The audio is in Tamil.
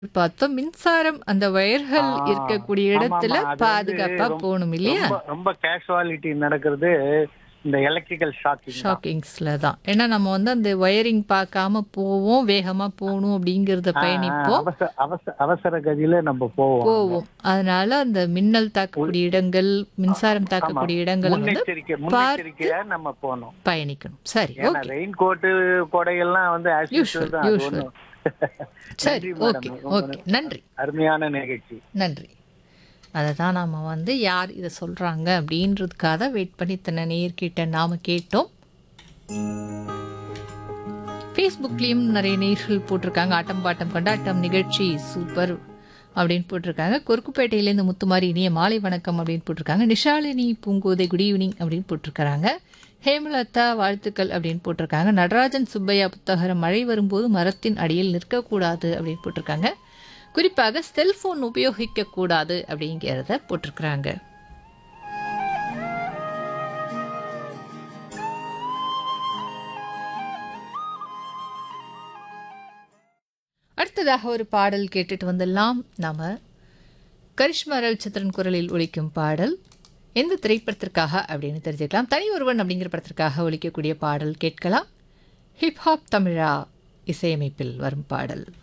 பார்த்தோம். மின்சாரம் அந்த வயர்கள் ஆ. இருக்கக்கூடிய ஆமாமா. இடத்துல அது வந்து பாதுகாப்பா ரொம் போணும் இல்லையா? ரொம்ப ரொம்ப கேஷுவாலிட்டி நடக்கிறது இந்த எலக்ட்ரிக்கல் ஷாக்கிங் தான். ஷாக்கிங்ஸ்ல தான். ஏன்னா நம்ம வந்து அந்த வயரிங் பார்க்காம போவோம், வேகமா போணும் அப்படிங்கிறத ஆ, ஆ, பயணிப்போம். அவசர அவசர அவசர கதியில நம்ம போவோம் அங்க. போவோம். அதனால அந்த மின்னல் தாக்கக்கூடிய இடங்கள், மின்சாரம் ஆமா. தாக்கக்கூடிய இடங்கள வந்து முன்னெச்சரிக்கை பார்த்து முன்னெச்சரிக்கையா நம்ம போகணும். பயணிக்கணும். சரி, ஏன்னா ஓகே. ரெயின் கோட்டு கொடையெல்லாம் வந்து ஆஸ் யூசுவல், யூசுவல் தான் அது யூசுவல். ஒண்ணும் சரி, நன்றி ஓகே, மேடம் ரொம்ப ஓகே. நன்றி. அருமையான நிகழ்ச்சி நன்றி. அததான் நாம வந்து யார் இத சொல்றாங்க அப்படின்றதுக்காக வெயிட் பண்ணி இத்தனை நேயர்கிட்ட நாம கேட்டோம். ஃபேஸ்புக்லயும் நிறைய நேயர்கள் போட்டிருக்காங்க. ஆட்டம் பாட்டம் கொண்டாட்டம் நிகழ்ச்சி சூப்பர் அப்படின்னு போட்டிருக்காங்க. கொருக்குப்பேட்டையிலேருந்து முத்துமாரி இனிய மாலை வணக்கம் அப்படின்னு போட்டிருக்காங்க. நிஷாலினி பூங்கோதை குட் ஈவினிங் அப்படின்னு போட்டிருக்காங்க. ஹேமலதா வாழ்த்துக்கள் அப்படின்னு போட்டிருக்காங்க. நடராஜன் சுப்பையா புத்தகரம் மழை வரும்போது மரத்தின் அடியில் நிற்கக்கூடாது அப்படின்னு போட்டிருக்காங்க. குறிப்பாக செல்போன் உபயோகிக்க கூடாது அப்படிங்கிறத போட்டிருக்கிறாங்க. அடுத்ததாக ஒரு பாடல் கேட்டுட்டு வந்துடலாம். நாம கரிஷ்மா ரவிச்சந்திரன் குரலில் ஒலிக்கும் பாடல் எந்த திரைப்படத்திற்காக அப்படின்னு தெரிஞ்சுக்கலாம். தனி ஒருவன் அப்படிங்கிற படத்திற்காக ஒலிக்கக்கூடிய பாடல் கேட்கலாம். ஹிப்ஹாப் தமிழா இசையமைப்பில் வரும் பாடல்